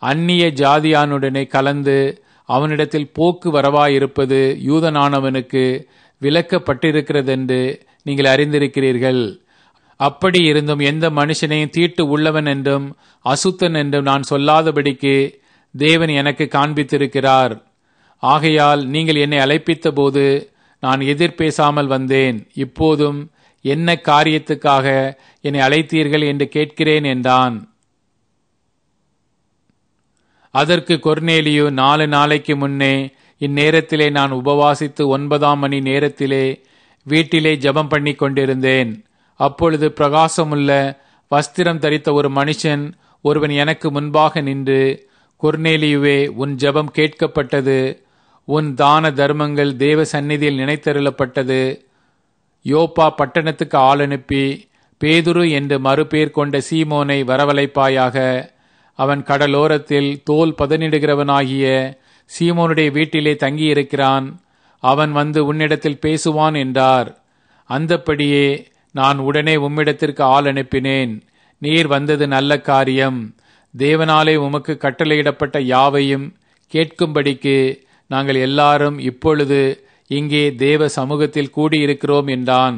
அந்நிய ஜாதியானுடனே கலந்து அவனிடத்தில் போக்கு வரவாயிருப்பது யூதனானவனுக்கு விலக்கப்பட்டிருக்கிறதென்று நீங்கள் அறிந்திருக்கிறீர்கள் அப்படி இருந்தும் எந்த மனுஷனையும் தீட்டு உள்ளவன் என்றும் அசுத்தன் என்றும் நான் சொல்லாதபடிக்கு தேவன் எனக்கு காண்பித்திருக்கிறார் ஆகையால் நீங்கள் என்னை அழைப்பித்த போது நான் எதிர்பேசாமல் வந்தேன் இப்போதும் என்ன காரியத்துக்காக என்னை அழைத்தீர்கள் என்று கேட்கிறேன் என்றான் அதற்கு கொர்நேலியு நாலு நாளைக்கு முன்னே இந்நேரத்திலே நான் உபவாசித்து ஒன்பதாம் மணி நேரத்திலே வீட்டிலே ஜெபம் பண்ணி கொண்டிருந்தேன் அப்பொழுது பிரகாசமுள்ள வஸ்திரம் தரித்த ஒரு மனுஷன் ஒருவன் எனக்கு முன்பாக நின்று கொர்நேலியுவே உன் ஜெபம் கேட்கப்பட்டது உன் தான தர்மங்கள் தேவ சந்நிதியில் நினைத்தருளப்பட்டது யோப்பா பட்டணத்துக்கு ஆள் அனுப்பி பேதுரு என்று மறுபேர் கொண்ட சீமோனை வரவழைப்பாயாக அவன் கடலோரத்தில் தோல் பதனிடுகிறவனாகிய சீமோனுடைய வீட்டிலே தங்கியிருக்கிறான் அவன் வந்து உன்னிடத்தில் பேசுவான் என்றார் அந்தப்படியே நான் உடனே உம்மிடத்திற்கு ஆள் அனுப்பினேன் நீர் வந்தது நல்ல காரியம் தேவனாலே உமக்கு கட்டளையிடப்பட்ட யாவையும் கேட்கும்படிக்கு நாங்கள் எல்லாரும் இப்பொழுது இங்கே தேவ சமூகத்தில் கூடியிருக்கிறோம் என்றான்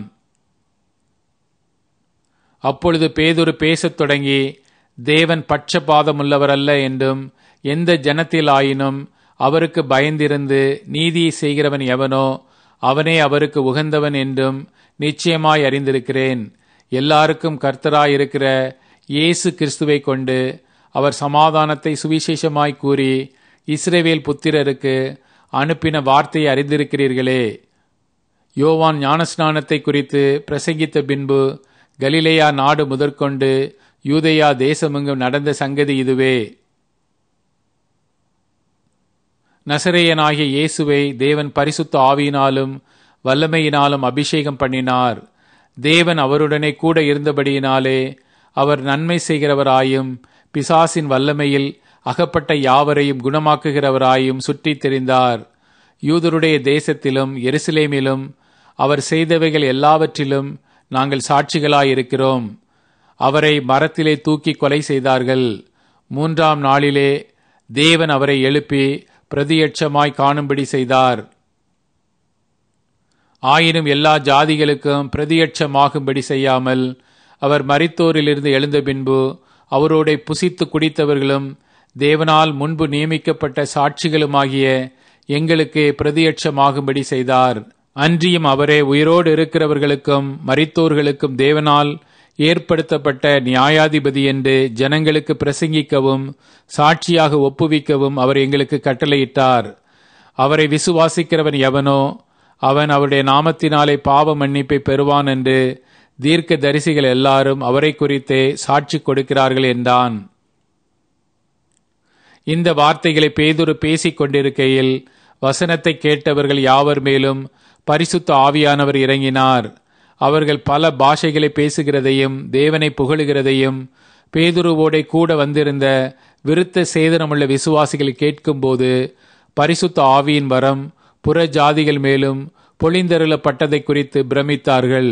அப்பொழுது பேதுரு பேசத் தொடங்கி தேவன் பட்சபாதமுள்ளவரல்ல என்றும் எந்த ஜனத்திலாயினும் அவருக்கு பயந்திருந்து நீதியை செய்கிறவன் எவனோ அவனே அவருக்கு உகந்தவன் என்றும் நிச்சயமாய் அறிந்திருக்கிறேன் எல்லாருக்கும் கர்த்தராயிருக்கிற இயேசு கிறிஸ்துவை கொண்டு அவர் சமாதானத்தை சுவிசேஷமாய் கூறி இஸ்ரேவேல் புத்திரருக்கு அனுப்பின வார்த்தையை அறிந்திருக்கிறீர்களே யோவான் ஞானஸ்நானத்தை குறித்து பிரசங்கித்த பின்பு கலிலேயா நாடு முதற்கொண்டு யூதேயா தேசமெங்கும் நடந்த சங்கதி இதுவே நசரேயனாகிய இயேசுவை தேவன் பரிசுத்த ஆவியினாலும் வல்லமையினாலும் அபிஷேகம் பண்ணினார் தேவன் அவருடனே கூட இருந்தபடியினாலே அவர் நன்மை செய்கிறவராயும் பிசாசின் வல்லமையில் அகப்பட்ட யாவரையும் குணமாக்குகிறவராயும் சுற்றித் தெரிந்தார் யூதருடைய தேசத்திலும் எருசலேமிலும் அவர் செய்தவைகள் எல்லாவற்றிலும் நாங்கள் சாட்சிகளாயிருக்கிறோம் அவரை மரத்திலே தூக்கி கொலை செய்தார்கள் மூன்றாம் நாளிலே தேவன் அவரை எழுப்பி பிரதியட்சமாய் காணும்படி செய்தார் ஆயினும் எல்லா ஜாதிகளுக்கும் பிரதியட்சமாகும்படி செய்யாமல் அவர் மரித்தோரிலிருந்து எழுந்த பின்பு அவரோட புசித்து குடித்தவர்களும் தேவனால் முன்பு நியமிக்கப்பட்ட சாட்சிகளுமாகிய எங்களுக்கு பிரதியட்சமாகும்படி செய்தார் அன்றியும் அவரே உயிரோடு இருக்கிறவர்களுக்கும் மரித்தோர்களுக்கும் தேவனால் ஏற்படுத்தப்பட்ட நியாயாதிபதி என்று ஜனங்களுக்கு பிரசங்கிக்கவும் சாட்சியாக ஒப்புவிக்கவும் அவர் எங்களுக்கு கட்டளையிட்டார் அவரை விசுவாசிக்கிறவன் எவனோ அவன் அவருடைய நாமத்தினாலே பாவ மன்னிப்பை பெறுவான் என்று தீர்க்க தரிசிகள் எல்லாரும் அவரை குறித்தே சாட்சி கொடுக்கிறார்கள் என்றான் இந்த வார்த்தைகளை பேதுரு பேசிக் கொண்டிருக்கையில் வசனத்தை கேட்டவர்கள் யாவர் மேலும் பரிசுத்த ஆவியானவர் இறங்கினார் அவர்கள் பல பாஷைகளை பேசுகிறதையும் தேவனை புகழுகிறதையும் பேதுருவோடே கூட வந்திருந்த விருத்த சேதனமுள்ள விசுவாசிகள் கேட்கும்போது பரிசுத்த ஆவியின் வரம் புற ஜாதிகள் மேலும் பொழிந்தருளப்பட்டதை குறித்து பிரமித்தார்கள்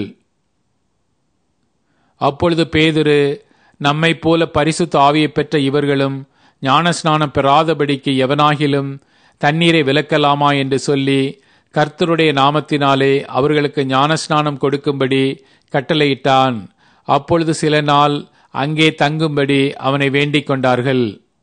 அப்பொழுது பேதுரு நம்மை போல பரிசுத்த ஆவியை பெற்ற இவர்களும் ஞானஸ்நானம் பெறாதபடிக்கு எவனாகிலும் தண்ணீரை விலக்கலாமா என்று சொல்லி கர்த்தருடைய நாமத்தினாலே அவர்களுக்கு ஞானஸ்நானம் கொடுக்கும்படி கட்டளையிட்டான் அப்பொழுது சில நாள் அங்கே தங்கும்படி அவனை வேண்டிக் கொண்டார்கள்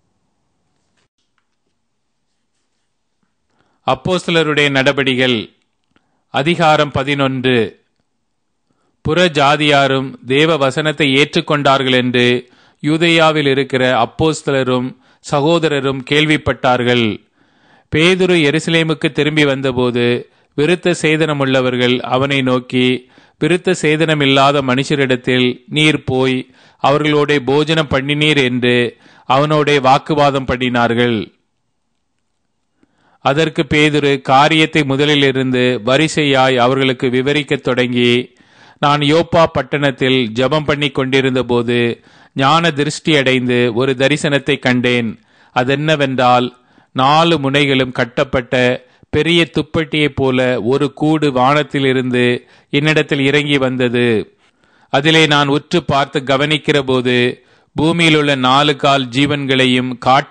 அப்போஸ்தலருடைய நடபடிகள் அதிகாரம் பதினொன்று புற ஜாதியாரும் தேவ வசனத்தை ஏற்றுக்கொண்டார்கள் என்று யூதேயாவில் இருக்கிற அப்போஸ்தலரும் சகோதரரும் கேள்விப்பட்டார்கள் பேதுரு எருசலேமுக்கு திரும்பி வந்தபோது விருத்த சேதனமுள்ளவர்கள் அவனை நோக்கி விருத்த சேதனமில்லாத மனுஷரிடத்தில் நீர் போய் அவர்களோட போஜனம் பண்ணினீர் என்று அவனோட வாக்குவாதம் பண்ணினார்கள் அதற்கு பேதுரு காரியத்தை முதலிலிருந்து வரிசையாய் அவர்களுக்கு விவரிக்கத் தொடங்கி நான் யோப்பா பட்டணத்தில் ஜபம் பண்ணி கொண்டிருந்த போது ஞான திருஷ்டி அடைந்து ஒரு தரிசனத்தை கண்டேன் அதென்னவென்றால் நாலு முனைகளும் கட்டப்பட்ட பெரிய துப்பட்டியைப் போல ஒரு கூடு வானத்திலிருந்து என்னிடத்தில் இறங்கி வந்தது அதிலே நான் உற்று பார்த்து கவனிக்கிற போது பூமியில் உள்ள நாலு கால் ஜீவன்களையும் காட்டு